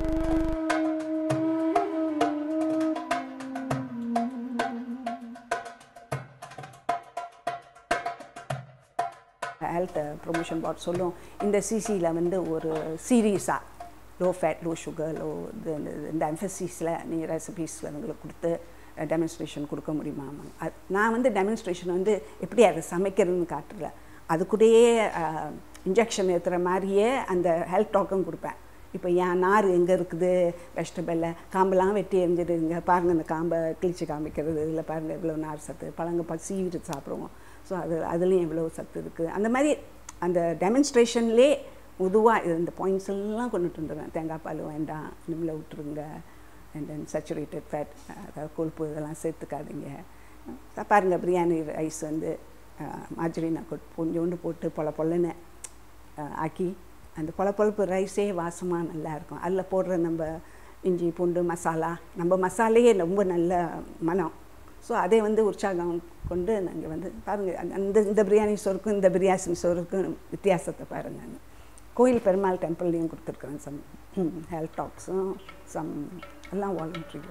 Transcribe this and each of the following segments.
health promotion பாட் சொல்லும் இந்த சிசியில் வந்து ஒரு சீரீஸாக low fat low sugar low இது இந்த இந்த எம்ஃபசிஸில் நீங்கள் ரெசிபீஸில் உங்களுக்கு கொடுத்து டெமான்ஸ்ட்ரேஷன் கொடுக்க முடியுமா அது நான் வந்து டெமான்ஸ்ட்ரேஷன் வந்து எப்படி அதை சமைக்கிறதுன்னு காட்டுறல அது கூடயே இன்ஜெக்ஷன் ஏற்றுற மாதிரியே அந்த ஹெல்த் டாக்கும் கொடுப்பேன் இப்போ என் நார் எங்கே இருக்குது வெஜிடபிளில் காம்பெல்லாம் வெட்டி எரிஞ்சிடுங்க பாருங்கள் இந்த காம்பை கிழிச்சு காமிக்கிறது இல்லை பாருங்கள் எவ்வளோ நார் சத்து பழங்க ப சீவிட்டு சாப்பிடுவோம் ஸோ அது அதுலேயும் எவ்வளோ சத்து இருக்குது அந்த மாதிரி அந்த டெமான்ஸ்ட்ரேஷன்லே பொதுவாக இந்த பாயிண்ட்ஸ் எல்லாம் கொண்டுட்டு வந்துடுவேன் தேங்காய் பால் வேண்டாம் நிமில் விட்டுருங்க அண்ட் தென் சேச்சுரேட்டட் ஃபேட் அதாவது கொழுப்பு இதெல்லாம் சேர்த்துக்காதீங்க பாருங்கள் பிரியாணி ரைஸ் வந்து மாஜரினா கொஞ்சோண்டு போட்டு பொல பொலன்னு ஆக்கி அந்த பொலப்பொழப்பு ரைஸே வாசமாக நல்லா இருக்கும் அதில் போடுற நம்ம இஞ்சி பூண்டு மசாலா நம்ம மசாலையே ரொம்ப நல்ல மனம் ஸோ அதை வந்து உற்சாகம் கொண்டு நாங்கள் வந்து பாருங்கள் அந்த இந்த பிரியாணி சோறுக்கும் இந்த பிரியாணி சோறுக்கும் வித்தியாசத்தை பாருங்கள் கோயில் பெருமாள் டெம்பிள்லேயும் கொடுத்துருக்குறேன் சம் ஹெல்த் டாக்ஸும் சம் எல்லாம் வாலண்ட்ரி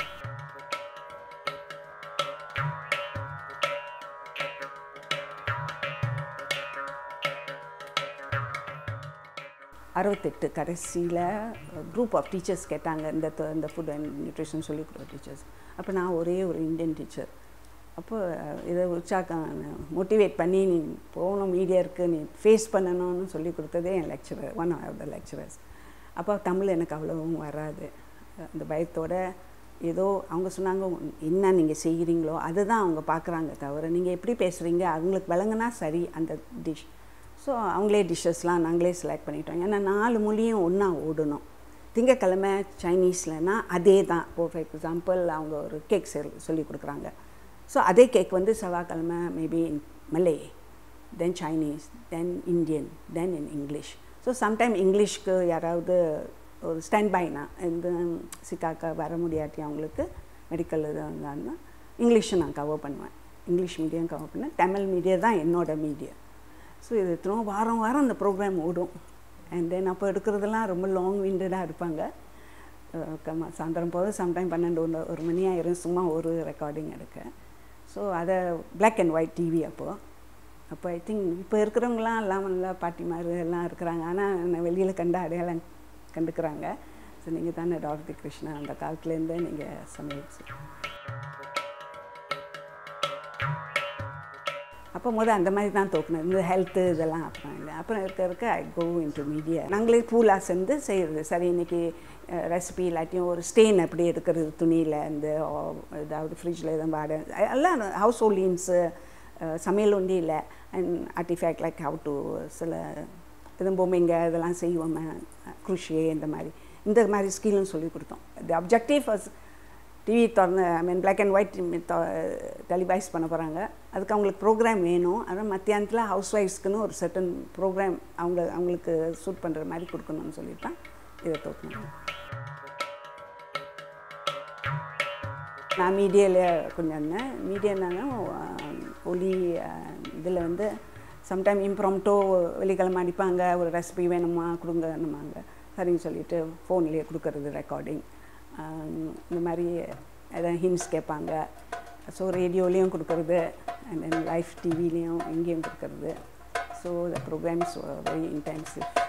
அறுபத்தெட்டு கடைசியில் குரூப் ஆஃப் டீச்சர்ஸ் கேட்டாங்க இந்த இந்த ஃபுட் அண்ட் நியூட்ரிஷன் சொல்லிக் கொடுத்த டீச்சர்ஸ் அப்போ நான் ஒரே ஒரு இந்தியன் டீச்சர் அப்போ இதை உற்சாகம் மோட்டிவேட் பண்ணி நீ போகணும் மீடியாவுக்கு நீ ஃபேஸ் பண்ணணும்னு சொல்லி கொடுத்ததே என் lecturer one of the lecturers அப்போ தமிழ் எனக்கு அவ்வளோவும் வராது அந்த பயத்தோட ஏதோ அவங்க சொன்னாங்க என்ன நீங்கள் செய்கிறீங்களோ அதுதான் அவங்க பார்க்குறாங்க தவிர நீங்கள் எப்படி பேசுகிறீங்க அவங்களுக்கு விளங்குனா சரி அந்த டிஷ் ஸோ அவங்களே டிஷ்ஷஸ்லாம் நாங்களே செலக்ட் பண்ணிட்டோம் ஏன்னா நாலு மொழியும் ஒன்றா ஓடணும் திங்கக்கிழமை சைனீஸ்லனா அதே தான் இப்போ ஃபார் எக்ஸாம்பிள் அவங்க ஒரு கேக் சொல்லி கொடுக்குறாங்க ஸோ அதே கேக் வந்து செவ்வாய்க்கிழமை maybe in Malay then Chinese then Indian then in English so sometime இங்கிலீஷ்க்கு யாராவது ஒரு ஸ்டாண்ட் பைனா இந்த சிக்காக்கா வர முடியாட்டி அவங்களுக்கு மெடிக்கல் இது இருந்தாங்கன்னா இங்கிலீஷை நான் கவர் பண்ணுவேன் இங்கிலீஷ் மீடியம் கவர் பண்ணேன் தமிழ் மீடியம் தான் என்னோட மீடியம் ஸோ இது எத்தனோ வாரம் வாரம் அந்த ப்ரோக்ராம் ஓடும் அண்ட் தென் அப்போ எடுக்கிறதெல்லாம் ரொம்ப லாங் விண்டடாக இருப்பாங்க சாயந்தரம் போது சம்டைம் பன்னெண்டு ஒன்று ஒரு மணி ஆயிரும் சும்மா ஒரு ரெக்கார்டிங் எடுக்க ஸோ அதை பிளாக் அண்ட் ஒயிட் டிவி அப்போது அப்போ ஐ திங்க் இப்போ இருக்கிறவங்களாம் எல்லாம் நல்லா பாட்டிமார் எல்லாம் இருக்கிறாங்க ஆனால் வெளியில் கண்ட அடையாளம் கண்டுக்கிறாங்க ஸோ நீங்கள் தானே டாக்டர் கிருஷ்ணா அந்த காலத்துலேருந்தே நீங்கள் சமையல் அப்போ முதல் அந்த மாதிரி தான் தோக்கணும் இந்த ஹெல்த்து இதெல்லாம் அப்புறம் இல்லை அப்புறம் இருக்க இருக்க ஐ கோ இன்ட்டு மீடியா நாங்களே பூலாக சேர்ந்து செய்கிறது சரி இன்றைக்கி ரெசிபி இல்லாட்டியும் ஒரு ஸ்டெயின் அப்படி எடுக்கிறது துணியில் இந்த ஏதாவது ஃப்ரிட்ஜில் எதுவும் பாட எல்லாம் ஹவுஸ் ஹோல்டின்ஸு சமையல் ஒண்டி இல்லை and artifact like how to சில எதுவும் பொம்மைங்க இதெல்லாம் செய்வோமே குருஷியே இந்த மாதிரி இந்த மாதிரி ஸ்கில்னு சொல்லி கொடுத்தோம் தி அப்ஜெக்டிவ் வாஸ் டிவி திறந்து I mean black and white televise பண்ண போகிறாங்க அதுக்கு அவங்களுக்கு ப்ரோக்ராம் வேணும் அதான் மத்தியானத்தில் ஹவுஸ் ஒய்ஃப்ஸ்க்குன்னு ஒரு சர்டன் ப்ரோக்ராம் அவங்க அவங்களுக்கு சூட் பண்ணுற மாதிரி கொடுக்கணும்னு சொல்லிட்டு தான் இதை தோக்கணும் நான் மீடியாவில் கொஞ்சம் இருந்தேன் மீடியானாலும் ஒலி இதில் வந்து சம்டைம் இம்ப்ராம்டோ வெள்ளிக்கிழமை அடிப்பாங்க ஒரு ரெசிபி வேணுமா கொடுங்கன்னுமாங்க சரின்னு சொல்லிட்டு ஃபோன்லேயே கொடுக்கறது ரெக்கார்டிங் இந்த மாதிரி எதாவது ஹின்ஸ் கேட்பாங்க ஸோ ரேடியோலேயும் கொடுக்கறது அண்ட் தென் லைஃப் டிவிலையும் இங்கேயும் கொடுக்கறது so the programs very intensive